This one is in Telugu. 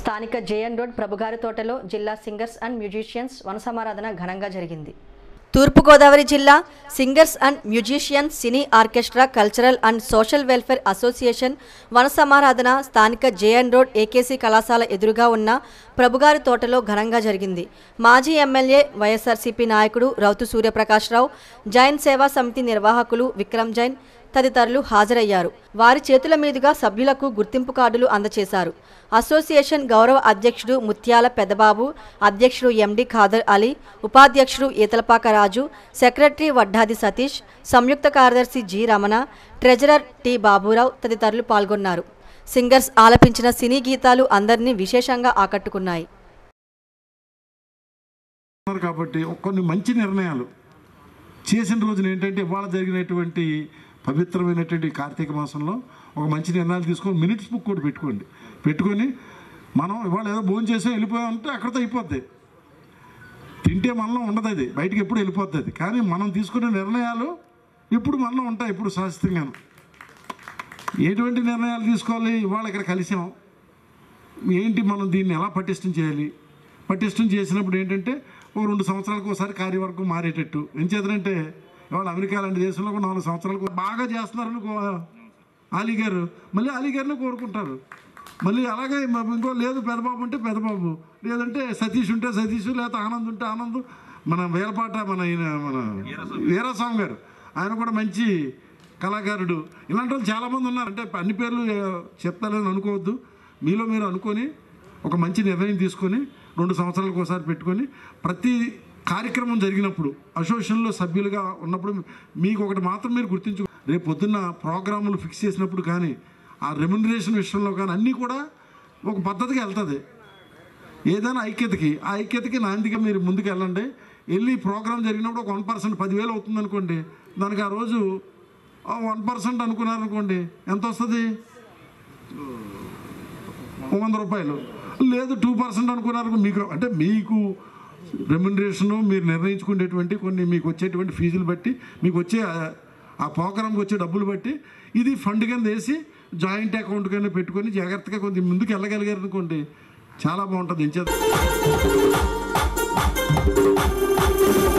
స్థానిక జేఎన్ రోడ్ ప్రభుగారి తోటలో జిల్లా సింగర్స్ అండ్ మ్యూజిషియన్స్ వనసమారాధన ఘనంగా జరిగింది తూర్పుగోదావరి జిల్లా singers and musicians cine orchestra cultural and social welfare association వన సమారాధన స్థానిక జేఎన్ రోడ్ ఏకేసీ కళాశాల ఎదురుగా ఉన్న ప్రభుగారి తోటలో ఘనంగా జరిగింది మాజీ ఎమ్మెల్యే వైఎస్ఆర్సీపీ నాయకుడు రౌతు సూర్యప్రకాశ్రావు జైన్ సేవా సమితి నిర్వాహకులు విక్రమ్ జైన్ తదితరులు హాజరయ్యారు వారి చేతుల మీదుగా సభ్యులకు గుర్తింపు కార్డులు అందజేశారు అసోసియేషన్ గౌరవ అధ్యక్షుడు ముత్యాల పెద్దబాబు అధ్యక్షుడు ఎండి ఖాదర్ అలీ ఉపాధ్యక్షుడు ఈతలపాక రాజు సెక్రటరీ వడ్డాది సతీష్ సంయుక్త కార్యదర్శి G Ramana treasurer T Baburao తదితరులు పాల్గొన్నారు సింగర్స్ ఆలపించిన సినీ గీతాలు అందరినీ విశేషంగా ఆకట్టుకున్నాయి ఉన్నారు కాబట్టి కొన్ని మంచి నిర్ణయాలు చేసిన రోజున ఏంటంటే ఇవాళ జరిగినటువంటి పవిత్రమైనటువంటి కార్తీక మాసంలో ఒక మంచి నిర్ణయాలు తీసుకొని మినిట్స్ బుక్ కూడా పెట్టుకోండి పెట్టుకొని మనం ఇవాళ ఏదో భోజనం చేసి వెళ్ళిపోయామంటే అక్కడితో అయిపోద్ది తింటే మనలో ఉండదు అది బయటికి ఎప్పుడు వెళ్ళిపోద్ది అది కానీ మనం తీసుకునే నిర్ణయాలు ఇప్పుడు మనలో ఉంటాయి ఇప్పుడు శాశ్వతంగాను ఎటువంటి నిర్ణయాలు తీసుకోవాలి ఇవాళ ఇక్కడ కలిసాం ఏంటి మనం దీన్ని ఎలా పటిష్టం చేయాలి పటిష్టం చేసినప్పుడు ఏంటంటే ఓ రెండు సంవత్సరాలకు ఒకసారి కార్యవర్గం మారేటట్టు ఏం చేద్దంటే ఇవాళ అమెరికా లాంటి దేశంలో కూడా నాలుగు సంవత్సరాలకు బాగా చేస్తున్నారని కో- అలీ గారు మళ్ళీ అలీ గారిని కోరుకుంటారు మళ్ళీ అలాగే మ- ఇంకో లేదు పెదబాబు ఉంటే పెదబాబు లేదంటే సతీష్ ఉంటే సతీష్ లేకపోతే ఆనంద్ ఉంటే ఆనంద్ మన వేలపాట మన ఈయన మన వీరాస్వామి గారు ఆయన కూడా మంచి కళాకారుడు ఇలాంటి వాళ్ళు చాలామంది ఉన్నారు అంటే అన్ని పేర్లు ఏ, చెప్తారని అనుకోవద్దు మీలో మీరు అనుకొని ఒక మంచి నిర్ణయం తీసుకొని రెండు సంవత్సరాలకు ఒకసారి పెట్టుకొని ప్రతి కార్యక్రమం జరిగినప్పుడు అసోసియేషన్లో సభ్యులుగా ఉన్నప్పుడు మీకు ఒకటి మాత్రం మీరు గుర్తించు రేపు పొద్దున్న ప్రోగ్రాములు ఫిక్స్ చేసినప్పుడు కానీ ఆ రెమ్యునరేషన్ విషయంలో కానీ అన్నీ కూడా ఒక పద్ధతిగా వెళ్తుంది ఏదైనా ఐక్యతకి ఆ ఐక్యతకి నాందిగా మీరు ముందుకు వెళ్ళండి వెళ్ళి ప్రోగ్రామ్ జరిగినప్పుడు ఒక వన్ పర్సెంట్ పదివేలు అవుతుంది అనుకోండి దానికి ఆ రోజు వన్ పర్సెంట్ అనుకున్నారనుకోండి ఎంత వస్తుంది వంద రూపాయలు లేదు టూ పర్సెంట్ అనుకున్నారు మీకు అంటే మీకు రెమ్యునరేషన్ మీరు నిర్ణయించుకునేటువంటి కొన్ని మీకు వచ్చేటువంటి ఫీజులు బట్టి మీకు వచ్చే ఆ- ఆ ప్రోగ్రామ్కి వచ్చే డబ్బులు బట్టి ఇది ఫండ్ కింద వేసి జాయింట్ అకౌంట్ కింద పెట్టుకొని జాగ్రత్తగా కొంచెం ముందుకు వెళ్ళగలిగారు అనుకోండి చాలా బాగుంటుంది ఎంచేత